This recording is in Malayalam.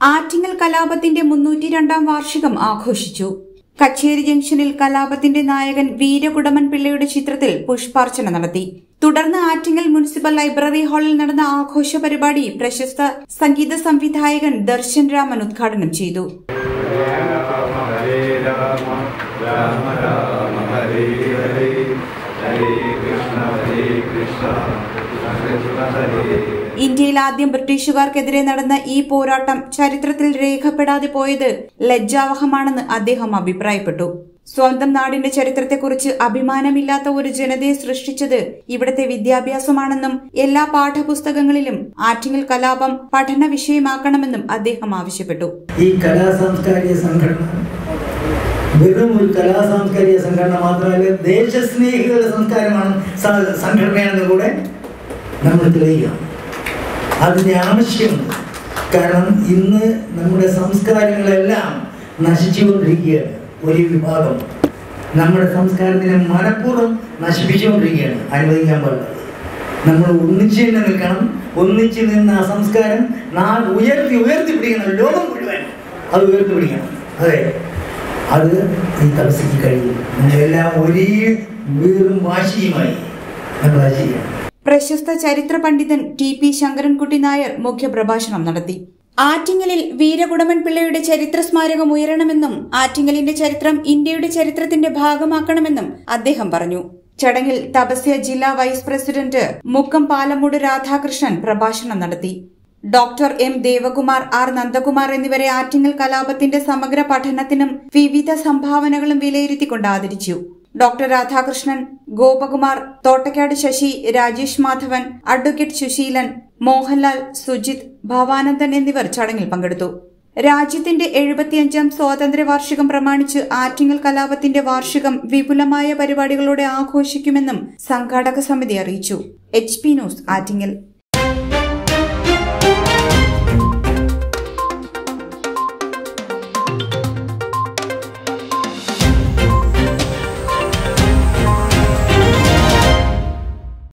ആറ്റിങ്ങൽ കലാപത്തിന്റെ മുന്നൂറ്റി രണ്ടാം വാർഷികം ആഘോഷിച്ചു കച്ചേരി ജംഗ്ഷനിൽ കലാപത്തിന്റെ നായകൻ വീരകുടമൻ പിള്ളയുടെ ചിത്രത്തിൽ പുഷ്പാർച്ചന നടത്തി തുടർന്ന് ആറ്റിങ്ങൽ മുനിസിപ്പൽ ലൈബ്രറി ഹാളിൽ നടന്ന ആഘോഷ പരിപാടി പ്രശസ്ത സംഗീത സംവിധായകൻ ദർശൻ രാമൻ ഉദ്ഘാടനം ചെയ്തു ഹരേ രാമ രാമ രാമ ഹരേ ഹരേ ഹരേ കൃഷ്ണ ഹരേ കൃഷ്ണ കൃഷ്ണ ഹരേ ഇന്ത്യയിൽ ആദ്യം ബ്രിട്ടീഷുകാർക്കെതിരെ നടന്ന ഈ പോരാട്ടം ചരിത്രത്തിൽ രേഖപ്പെടാതെ പോയത് ലജ്ജാവഹമാണെന്ന് അദ്ദേഹം അഭിപ്രായപ്പെട്ടു സ്വന്തം നാടിന്റെ ചരിത്രത്തെക്കുറിച്ച് അഭിമാനമില്ലാത്ത ഒരു ജനതയെ സൃഷ്ടിച്ചത് ഇവിടത്തെ വിദ്യാഭ്യാസമാണെന്നും എല്ലാ പാഠപുസ്തകങ്ങളിലും ആറ്റിങ്ങൽ കലാപം പഠന വിഷയമാക്കണമെന്നും അദ്ദേഹം ആവശ്യപ്പെട്ടു ഈ കലാ സാംസ്കാരിക സംഘടന വെറും ഒരു കലാ സാംസ്കാരിക സംഘടന മാത്രമല്ല ദേശസ്നേഹികളുടെ സംസ്കാരമാണ് സ- സംഘടനയാണെന്ന് കൂടെ നമ്മൾ തെളിയിക്കണം അതിൻ്റെ ആവശ്യമുണ്ട് കാരണം ഇന്ന് നമ്മുടെ സംസ്കാരങ്ങളെല്ലാം നശിച്ചുകൊണ്ടിരിക്കുകയാണ് ഒരു വിഭാഗം നമ്മുടെ സംസ്കാരത്തിനെ മനഃപൂർവ്വം നശിപ്പിച്ചുകൊണ്ടിരിക്കുകയാണ് അനുവദിക്കാൻ പാടില്ല നമ്മൾ ഒന്നിച്ച് തന്നെ നിൽക്കണം ഒന്നിച്ച് നിന്ന് ആ സംസ്കാരം നാട് ഉയർത്തി ഉയർത്തി പിടിക്കണം ലോകം മുഴുവൻ അത് ഉയർത്തി പിടിക്കണം അതെ അത് ഈ തപസ്യക്ക് കഴിയും നമ്മളെല്ലാം ഒരേ വീറും വാശിയുമായി നമ്മൾ അത് ചെയ്യണം പ്രശസ്ത ചരിത്ര പണ്ഡിതൻ ടി പി ശങ്കരൻകുട്ടി നായർ മുഖ്യപ്രഭാഷണം നടത്തി ആറ്റിങ്ങലിൽ വീരകുടമൻ പിള്ളയുടെ ചരിത്ര സ്മാരകം ഉയരണമെന്നും ആറ്റിങ്ങലിന്റെ ചരിത്രം ഇന്ത്യയുടെ ചരിത്രത്തിന്റെ ഭാഗമാക്കണമെന്നും അദ്ദേഹം പറഞ്ഞു ചടങ്ങിൽ തപസ്യ ജില്ലാ വൈസ് പ്രസിഡന്റ് മുക്കം പാലമൂട് രാധാകൃഷ്ണൻ പ്രഭാഷണം നടത്തി doctor M Devakumar R Nandakumar എന്നിവരെ ആറ്റിങ്ങൽ കലാപത്തിന്റെ സമഗ്ര പഠനത്തിനും വിവിധ സംഭാവനകളും വിലയിരുത്തിക്കൊണ്ട് ആദരിച്ചു ഡോക്ടർ രാധാകൃഷ്ണൻ ഗോപകുമാർ തോട്ടക്കാട് ശശി രാജേഷ് മാധവൻ അഡ്വക്കേറ്റ് സുശീലൻ മോഹൻലാൽ സുജിത് ഭവാനന്ദൻ എന്നിവർ ചടങ്ങിൽ പങ്കെടുത്തു രാജ്യത്തിന്റെ എഴുപത്തിയഞ്ചാം സ്വാതന്ത്ര്യ വാർഷികം പ്രമാണിച്ച് ആറ്റിങ്ങൽ കലാപത്തിന്റെ വാർഷികം വിപുലമായ പരിപാടികളോടെ ആഘോഷിക്കുമെന്നും സംഘാടക സമിതി അറിയിച്ചു എച്ച് പി ന്യൂസ് ആറ്റിങ്ങൽ